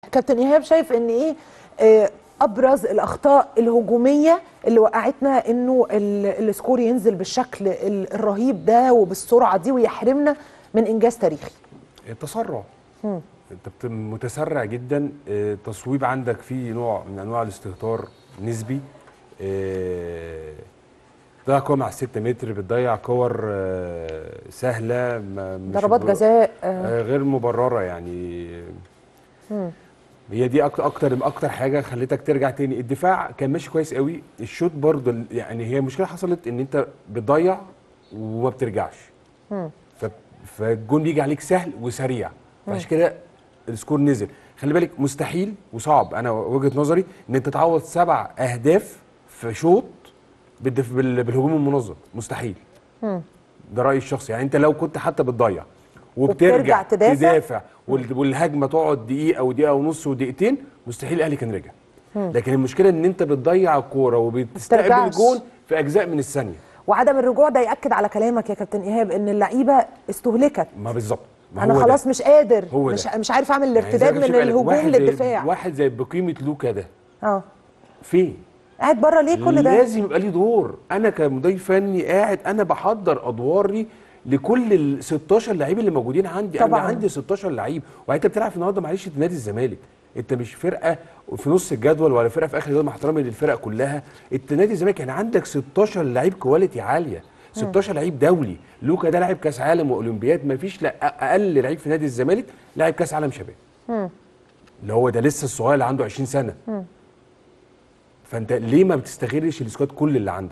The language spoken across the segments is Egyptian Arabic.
كابتن ايهاب شايف ان ايه آه، ابرز الاخطاء الهجوميه اللي وقعتنا انه ال- السكور ينزل بالشكل ال- الرهيب ده وبالسرعه دي ويحرمنا من انجاز تاريخي التسرع انت بت- متسرع جدا آه، التصويب عندك فيه نوع من انواع الاستهتار نسبي آه، بتضيع كور مع الستة متر بتضيع كور آه، سهله ما- مش ضربات ب- جزاء آه، آه، غير مبرره يعني هي دي اكتر اكتر اكتر حاجه خلتك ترجع تاني الدفاع كان ماشي كويس قوي الشوط برضه ال- يعني هي مشكله حصلت ان انت بتضيع وما بترجعش ف- فالجون بيجي عليك سهل وسريع عشان كده السكور نزل خلي بالك مستحيل وصعب انا وجهه نظري ان انت تعوض سبع اهداف في شوط بالدف... بال... بالهجوم المنظم مستحيل ده رايي الشخصي يعني انت لو كنت حتى بتضيع وبترجع وبترجع تدافع. تدافع وال- والهجمه تقعد دقيقه ودقيقه ونص ودقيقتين مستحيل الاهلي كان رجع لكن المشكله ان انت بتضيع الكوره وبتستقبل بترجعش. جون في اجزاء من الثانيه وعدم الرجوع ده ياكد على كلامك يا كابتن ايهاب ان اللعيبه استهلكت ما بالظبط ما انا هو خلاص ده. مش قادر هو مش ده. مش عارف اعمل يعني الارتداد زي من ما شوف قالك، الهجوم واحد زي- للدفاع واحد زي بقيمه لوكا ده اه فين قاعد بره ليه كل ده لازم يبقى لي دور انا كمدير فني قاعد انا بحضر ادواري لكل ال 16 لعيب اللي موجودين عندي طبعاً. انا عندي 16 لعيب وانت بتلعب النهارده معلش انت نادي الزمالك انت مش فرقه في نص الجدول ولا فرقه في اخر الجدول مع احترامي للفرق كلها انت نادي الزمالك يعني عندك 16 لعيب كواليتي عاليه 16 لعيب دولي لوكا ده لاعب كاس عالم واولمبياد ما فيش لا اقل لعيب في نادي الزمالك لاعب كاس عالم شباب اللي هو ده لسه الصغير اللي عنده 20 سنه فانت ليه ما بتستغلش السكواد كل اللي عندك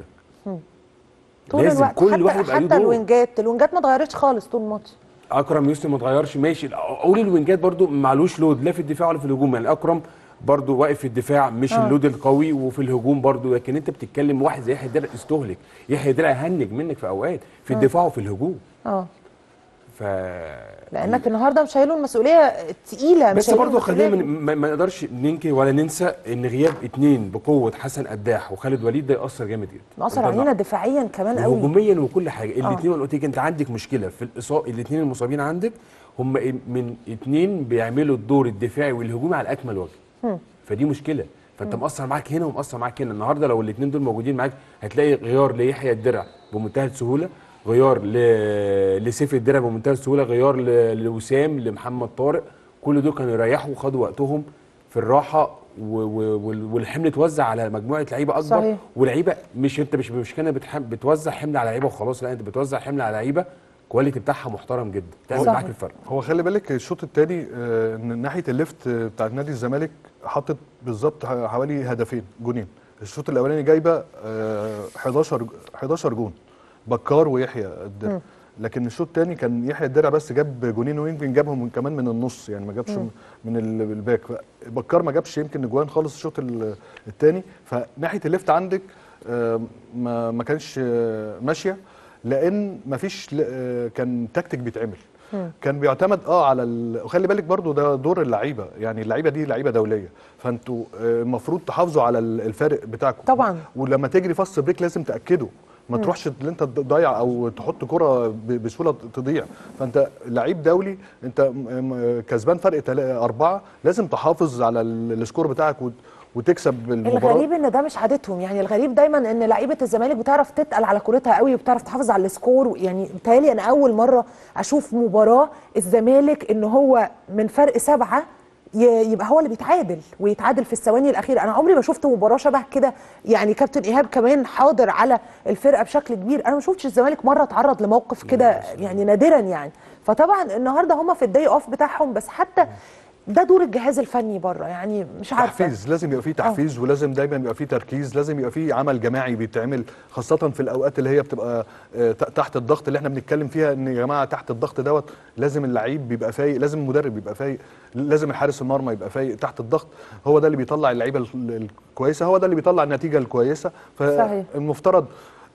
طول لازم الوقت كل حتى واحد يبقى ليه حتى دور. الوينجات الوينجات ما اتغيرتش خالص طول الماتش اكرم يوسف ما اتغيرش ماشي اقول الوينجات برضو معلوش لود لا في الدفاع ولا في الهجوم يعني اكرم برضو واقف في الدفاع مش آه. اللود القوي وفي الهجوم برضو لكن انت بتتكلم واحد زي يحيى درع استهلك يحيى درع هنج منك في اوقات في الدفاع وفي الهجوم اه ف لانك النهارده مش شايله المسؤوليه تقيله مش بس شايله برضه خلينا المسؤولية. من- ما ما نقدرش ننكر ولا ننسى ان غياب اتنين بقوه حسن قداح وخالد وليد ده ياثر جامد جدا مأثر ده علينا دفاعيا كمان قوي وهجوميا وكل حاجه الاثنين انا قلت لك انت عندك مشكله في الاصابه الاثنين المصابين عندك هم من اثنين بيعملوا الدور الدفاعي والهجومي على اكمل وجه فدي مشكله فانت مأثر معاك هنا ومأثر معاك هنا النهارده لو الاثنين دول موجودين معاك هتلاقي غيار ليحيى الدرع بمنتهى السهوله غيار ل... لسيف الدرع بمنتهى السهوله غيار ل... لوسام لمحمد طارق كل دول كانوا يريحوا وخدوا وقتهم في الراحه و... و... وال- والحمل اتوزع على مجموعه لعيبه اكبر صحيح. ولعيبه مش انت مش مش كده بتح... بتوزع حمل على لعيبه وخلاص لا انت بتوزع حمل على لعيبه كواليتي بتاعها محترم جدا تعمل صح. معاك الفرق هو خلي بالك الشوط الثاني ان ناحيه الليفت آه، بتاعت نادي الزمالك حطت بالظبط ح- حوالي هدفين جونين الشوط الاولاني جايبه آه، 11 ج- 11 جون بكار ويحيى الدرع لكن الشوط الثاني كان يحيى الدرع بس جاب جونين ويمكن جابهم من كمان من النص يعني ما جابش من ال- الباك بكار ما جابش يمكن اجوان خالص الشوط الثاني فناحيه الليفت عندك آه، ما ما كانش آه، ماشيه لان ما فيش كان تكتيك بيتعمل كان بيعتمد اه على ال... وخلي بالك برضو ده دور اللعيبه يعني اللعيبه دي لعيبه دوليه فانتوا آه، المفروض تحافظوا على ال- الفارق بتاعكم طبعاً. ولما تجري فاست بريك لازم تاكده ما تروحش اللي انت تضيع او تحط كره ب- بسهوله تضيع فانت لعيب دولي انت م- م- كسبان فرق تلا- اربعه لازم تحافظ على ال- السكور بتاعك وت- وتكسب المباراه الغريب ان ده مش عادتهم يعني الغريب دايما ان لعيبه الزمالك بتعرف تتقل على كورتها قوي وبتعرف تحافظ على السكور يعني بتهيألي انا اول مره اشوف مباراه الزمالك ان هو من فرق سبعه ي- يبقى هو اللي بيتعادل ويتعادل في الثواني الاخيره انا عمري ما شفت مباراه شبه كده يعني كابتن ايهاب كمان حاضر على الفرقه بشكل كبير انا ما شفتش الزمالك مره اتعرض لموقف كده يعني نادرا يعني فطبعا النهارده هم في الداي اوف بتاعهم بس حتى ده دور الجهاز الفني بره يعني مش عارفه تحفيز لازم يبقى فيه تحفيز ولازم دايما يبقى فيه تركيز لازم يبقى فيه عمل جماعي بيتعمل خاصة في الأوقات اللي هي بتبقى آه، ت- تحت الضغط اللي احنا بنتكلم فيها إن يا جماعة تحت الضغط دوت لازم اللعيب بيبقى فايق لازم المدرب يبقى فايق لازم الحارس المرمى يبقى فايق تحت الضغط هو ده اللي بيطلع اللعيبة ال- الكويسة هو ده اللي بيطلع النتيجة الكويسة صحيح. فالمفترض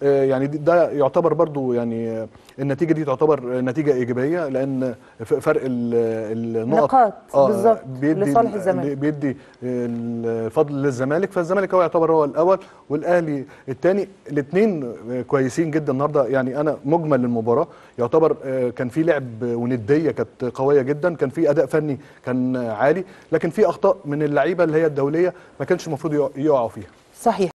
آه، يعني دي- ده يعتبر برضو يعني آه، النتيجه دي تعتبر آه، نتيجه ايجابيه لان ف- فرق ال- النقط نقاط بالظبط بيدي لصالح ال- الزمالك. بيدي الفضل للزمالك فالزمالك هو يعتبر هو الاول والاهلي الثاني الاثنين كويسين جدا النهارده يعني انا مجمل المباراه يعتبر آه، كان في لعب ونديه كانت قويه جدا كان في اداء فني كان عالي لكن في اخطاء من اللعيبه اللي هي الدوليه ما كانش المفروض يقعوا فيها صحيح